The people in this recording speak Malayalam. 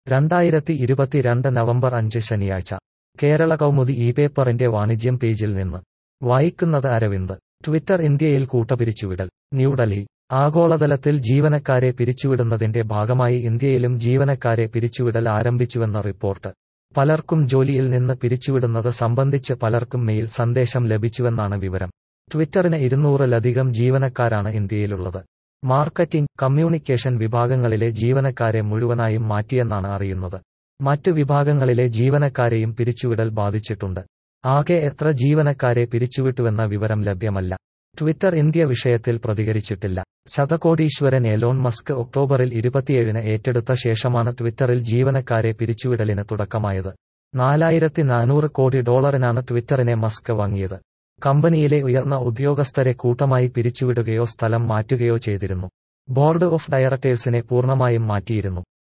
രണ്ടായിരത്തി ഇരുപത്തിരണ്ട് നവംബർ അഞ്ച് ശനിയാഴ്ച കേരള കൗമുദി ഇ പേപ്പറിന്റെ വാണിജ്യം പേജിൽ നിന്ന് വായിക്കുന്നത് അരവിന്ദ് ട്വിറ്റർ ഇന്ത്യയിൽ കൂട്ടപിരിച്ചുവിടൽ ന്യൂഡൽഹി ആഗോളതലത്തിൽ ജീവനക്കാരെ പിരിച്ചുവിടുന്നതിന്റെ ഭാഗമായി ഇന്ത്യയിലും ജീവനക്കാരെ പിരിച്ചുവിടൽ ആരംഭിച്ചുവെന്ന റിപ്പോർട്ട് പലർക്കും ജോലിയിൽ നിന്ന് പിരിച്ചുവിടുന്നത് സംബന്ധിച്ച് പലർക്കും മെയിൽ സന്ദേശം ലഭിച്ചുവെന്നാണ് വിവരം ട്വിറ്ററിന് ഇരുന്നൂറിലധികം ജീവനക്കാരാണ് ഇന്ത്യയിലുള്ളത് മാർക്കറ്റിംഗ് കമ്മ്യൂണിക്കേഷൻ വിഭാഗങ്ങളിലെ ജീവനക്കാരെ മുഴുവനായും മാറ്റിയെന്നാണ് അറിയുന്നത് മറ്റ് വിഭാഗങ്ങളിലെ ജീവനക്കാരെയും പിരിച്ചുവിടൽ ബാധിച്ചിട്ടുണ്ട് ആകെ എത്ര ജീവനക്കാരെ പിരിച്ചുവിട്ടുവെന്ന വിവരം ലഭ്യമല്ല ട്വിറ്റർ ഇന്ത്യ വിഷയത്തിൽ പ്രതികരിച്ചിട്ടില്ല ശതകോടീശ്വരൻ എലോൺ മസ്ക് ഒക്ടോബറിൽ ഇരുപത്തിയേഴിന് ഏറ്റെടുത്ത ശേഷമാണ് ട്വിറ്ററിൽ ജീവനക്കാരെ പിരിച്ചുവിടലിന് തുടക്കമായത് നാലായിരത്തി നാനൂറ് കോടി ഡോളറിനാണ് ട്വിറ്ററിനെ മസ്ക് വാങ്ങിയത് കമ്പനിയിലെ ഉയർന്ന ഉദ്യോഗസ്ഥരെ കൂട്ടമായി പിരിച്ചുവിടുകയോ സ്ഥലം മാറ്റുകയോ ചെയ്തിരുന്നു ബോർഡ് ഓഫ് ഡയറക്ടേഴ്സിനെ പൂർണ്ണമായും മാറ്റിയിരുന്നു